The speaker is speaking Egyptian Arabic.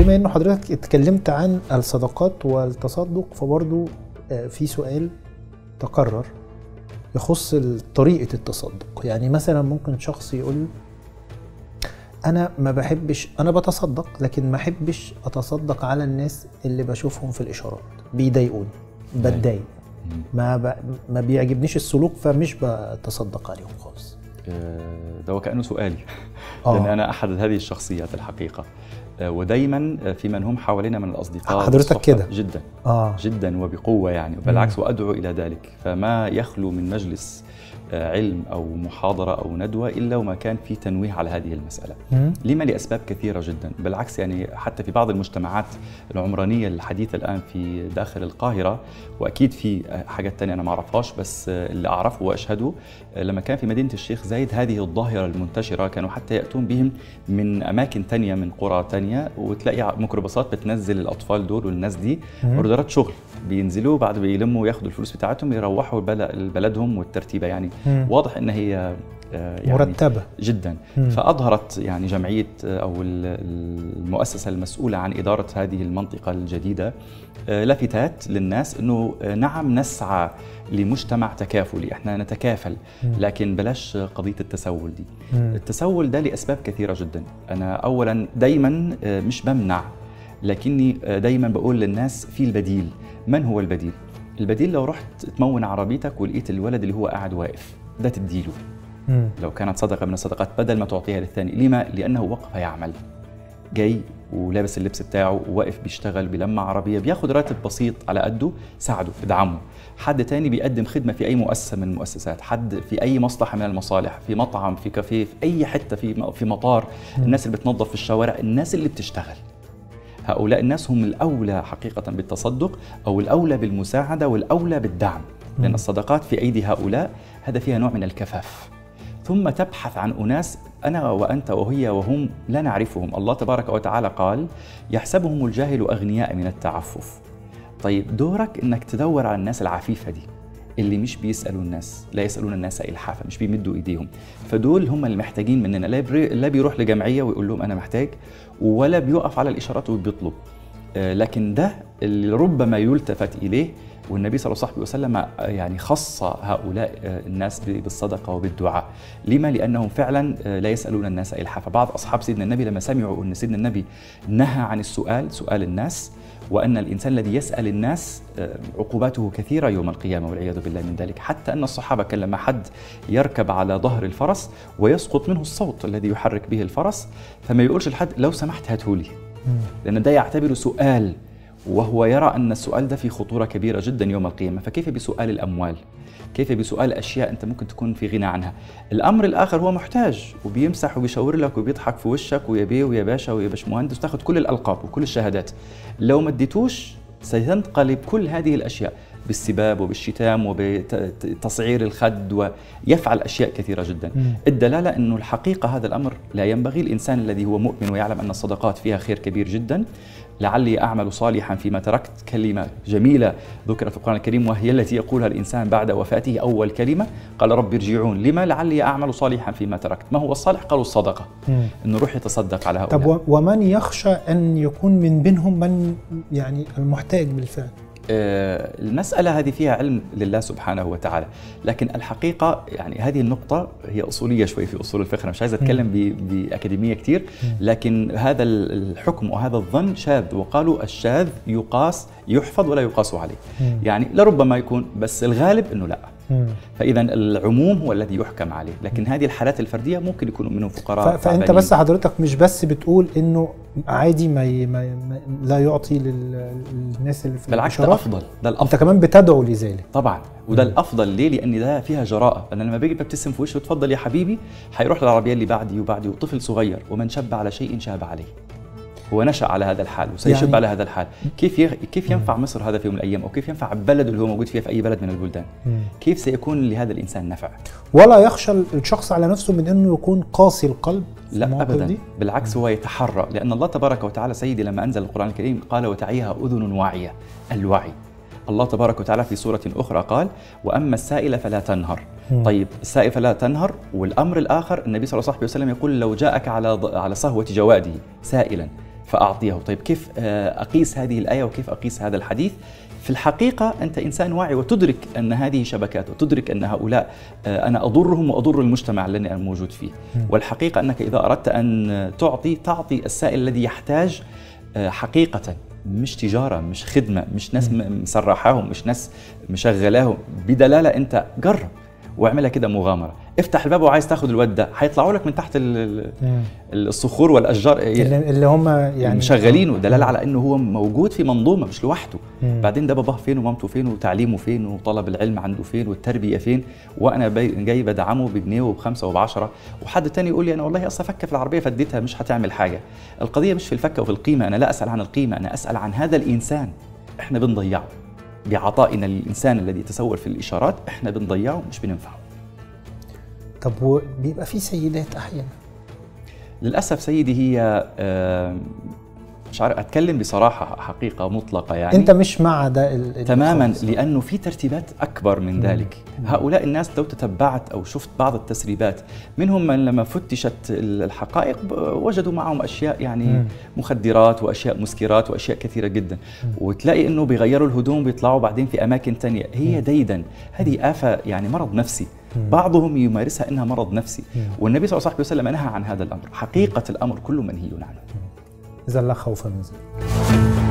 بما انه حضرتك اتكلمت عن الصدقات والتصدق فبرضو آه، في سؤال تكرر يخص طريقة التصدق يعني مثلا ممكن شخص يقول انا ما بحبش انا بتصدق لكن ما احبش اتصدق على الناس اللي بشوفهم في الاشارات بيضايقوني بتضايق ما ب... ما بيعجبنيش السلوك فمش بتصدق عليهم خالص آه، ده وكانه سؤالي آه. لان انا احد هذه الشخصيات الحقيقه آه، ودايما في من هم حوالينا من الاصدقاء حضرتك كده جدا آه. جدا وبقوه يعني بالعكس وادعو الى ذلك فما يخلو من مجلس علم او محاضره او ندوه الا وما كان في تنويه على هذه المساله. لما لاسباب كثيره جدا، بالعكس يعني حتى في بعض المجتمعات العمرانيه الحديثه الان في داخل القاهره واكيد في حاجات ثانيه انا ما اعرفهاش بس اللي اعرفه واشهده لما كان في مدينه الشيخ زايد هذه الظاهره المنتشره كانوا حتى ياتون بهم من اماكن ثانيه من قرى ثانيه وتلاقي ميكروباصات بتنزل الاطفال دول والناس دي اوردرات شغل بينزلوا بعد بيلموا ياخذوا الفلوس بتاعتهم يروحوا بلدهم والترتيبه يعني مم. واضح ان هي آه، يعني مرتبه جدا مم. فاظهرت يعني جمعيه آه، او المؤسسه المسؤوله عن اداره هذه المنطقه الجديده آه، لافتات للناس انه نعم نسعى لمجتمع تكافلي احنا نتكافل لكن بلاش قضيه التسول دي التسول ده لاسباب كثيره جدا انا اولا دايما مش بمنع لكني دايما بقول للناس في البديل من هو البديل البديل لو رحت تمون عربيتك ولقيت الولد اللي هو قاعد واقف ده تديله مم. لو كانت صدقه من الصدقات بدل ما تعطيها للثاني لما لانه وقف يعمل جاي ولابس اللبس بتاعه وواقف بيشتغل بلمع عربيه بياخد راتب بسيط على قده ساعده ادعمه حد تاني بيقدم خدمه في اي مؤسسه من المؤسسات حد في اي مصلحه من المصالح في مطعم في كافيه في اي حته في في مطار الناس اللي بتنظف في الشوارع الناس اللي بتشتغل هؤلاء الناس هم الأولى حقيقة بالتصدق أو الأولى بالمساعدة والأولى بالدعم لأن الصدقات في أيدي هؤلاء هذا فيها نوع من الكفاف ثم تبحث عن أناس أنا وأنت وهي وهم لا نعرفهم الله تبارك وتعالى قال يحسبهم الجاهل أغنياء من التعفف طيب دورك أنك تدور على الناس العفيفة دي اللي مش بيسالوا الناس لا يسالون الناس الحافه مش بيمدوا ايديهم فدول هم المحتاجين مننا لا بيروح لجمعيه ويقول لهم انا محتاج ولا بيوقف على الاشارات وبيطلب آه، لكن ده اللي ربما يلتفت اليه والنبي صلى الله عليه وسلم آه، يعني خص هؤلاء آه، الناس بالصدقه وبالدعاء، لما؟ لانهم فعلا لا يسالون الناس الحافه، بعض اصحاب سيدنا النبي لما سمعوا ان سيدنا النبي نهى عن السؤال، سؤال الناس وأن الإنسان الذي يسأل الناس آه، عقوباته كثيرة يوم القيامة والعياذ بالله من ذلك حتى أن الصحابة كان لما حد يركب على ظهر الفرس ويسقط منه الصوت الذي يحرك به الفرس فما يقولش لحد لو سمحت هاتهولي لأن ده يعتبر سؤال وهو يرى أن السؤال ده فيه خطورة كبيرة جدا يوم القيامة فكيف بسؤال الأموال كيف بسؤال أشياء أنت ممكن تكون في غنى عنها الأمر الآخر هو محتاج وبيمسح وبيشاور لك وبيضحك في وشك ويا بيه ويا باشا ويا باشمهندس تاخذ كل الألقاب وكل الشهادات لو ما اديتوش سينقلب كل هذه الأشياء بالسباب وبالشتام وبتصعير الخد ويفعل أشياء كثيرة جدا م. الدلالة أنه الحقيقة هذا الأمر لا ينبغي الإنسان الذي هو مؤمن ويعلم أن الصدقات فيها خير كبير جدا لعلي أعمل صالحا فيما تركت كلمة جميلة ذكرت في القرآن الكريم وهي التي يقولها الإنسان بعد وفاته أول كلمة قال رب ارجعون لما لعلي أعمل صالحا فيما تركت ما هو الصالح قالوا الصدقة أنه روح يتصدق على هؤلاء طب ومن يخشى أن يكون من بينهم من يعني المحتاج بالفعل آه، المسألة هذه فيها علم لله سبحانه وتعالى لكن الحقيقة يعني هذه النقطة هي أصولية شوي في أصول الفقه أنا مش عايز أتكلم بأكاديمية كتير لكن هذا الحكم وهذا الظن شاذ وقالوا الشاذ يقاس يحفظ ولا يقاس عليه يعني لربما يكون بس الغالب أنه لا فاذا العموم هو الذي يحكم عليه لكن هذه الحالات الفرديه ممكن يكونوا منهم فقراء فانت بس حضرتك مش بس بتقول انه عادي ما, ي... ما, ما لا يعطي للناس اللي في بالعكس ده افضل ده الافضل انت كمان بتدعو لذلك طبعا وده مم. الافضل ليه لان ده فيها جراءه انا لما باجي ببتسم في وشه تفضل يا حبيبي هيروح للعربيه اللي بعدي وبعدي وطفل صغير ومن شب على شيء شاب عليه هو نشا على هذا الحال وسيشب يعني على هذا الحال كيف كيف ينفع مصر هذا في يوم من الايام او كيف ينفع بلده اللي هو موجود فيها في اي بلد من البلدان كيف سيكون لهذا الانسان نفع ولا يخشى الشخص على نفسه من انه يكون قاسي القلب لا ابدا دي؟ بالعكس هو يتحرى لان الله تبارك وتعالى سيدي لما انزل القران الكريم قال وتعيها اذن واعيه الوعي الله تبارك وتعالى في سورة أخرى قال وأما السائل فلا تنهر مم. طيب السائل فلا تنهر والأمر الآخر النبي صلى الله عليه وسلم يقول لو جاءك على على صهوة جواده سائلا فاعطيه طيب كيف آه، اقيس هذه الايه وكيف اقيس هذا الحديث في الحقيقة أنت إنسان واعي وتدرك أن هذه شبكات وتدرك أن هؤلاء آه، أنا أضرهم وأضر المجتمع الذي أنا موجود فيه والحقيقة أنك إذا أردت أن تعطي تعطي السائل الذي يحتاج آه، حقيقة مش تجارة مش خدمة مش ناس مسرحاهم مش ناس مشغلاهم بدلالة أنت جرب واعملها كده مغامره افتح الباب وعايز تاخد الواد ده هيطلعوا لك من تحت الصخور والاشجار اللي, اللي هم يعني مشغلينه دلاله على انه هو موجود في منظومه مش لوحده مم. بعدين ده باباه فين ومامته فين وتعليمه فين وطلب العلم عنده فين والتربيه فين وانا جاي بدعمه بجنيه وبخمسه وبعشره وحد تاني يقول لي انا والله اصلا فكه في العربيه فديتها مش هتعمل حاجه القضيه مش في الفكه وفي القيمه انا لا اسال عن القيمه انا اسال عن هذا الانسان احنا بنضيعه بعطائنا للإنسان الذي يتسول في الإشارات إحنا بنضيعه مش بننفعه طب بيبقى في سيدات أحيانا للأسف سيدي هي مش عارف اتكلم بصراحه حقيقه مطلقه يعني انت مش مع ده تماما لانه في ترتيبات اكبر من ذلك مم. هؤلاء الناس لو تتبعت او شفت بعض التسريبات منهم من لما فتشت الحقائق وجدوا معهم اشياء يعني مم. مخدرات واشياء مسكرات واشياء كثيره جدا مم. وتلاقي انه بيغيروا الهدوم بيطلعوا بعدين في اماكن ثانيه هي ديدا هذه افه يعني مرض نفسي بعضهم يمارسها انها مرض نفسي والنبي صلى الله عليه وسلم نهى عن هذا الامر حقيقه الامر كله منهي عنه إذا لا خوف من ذلك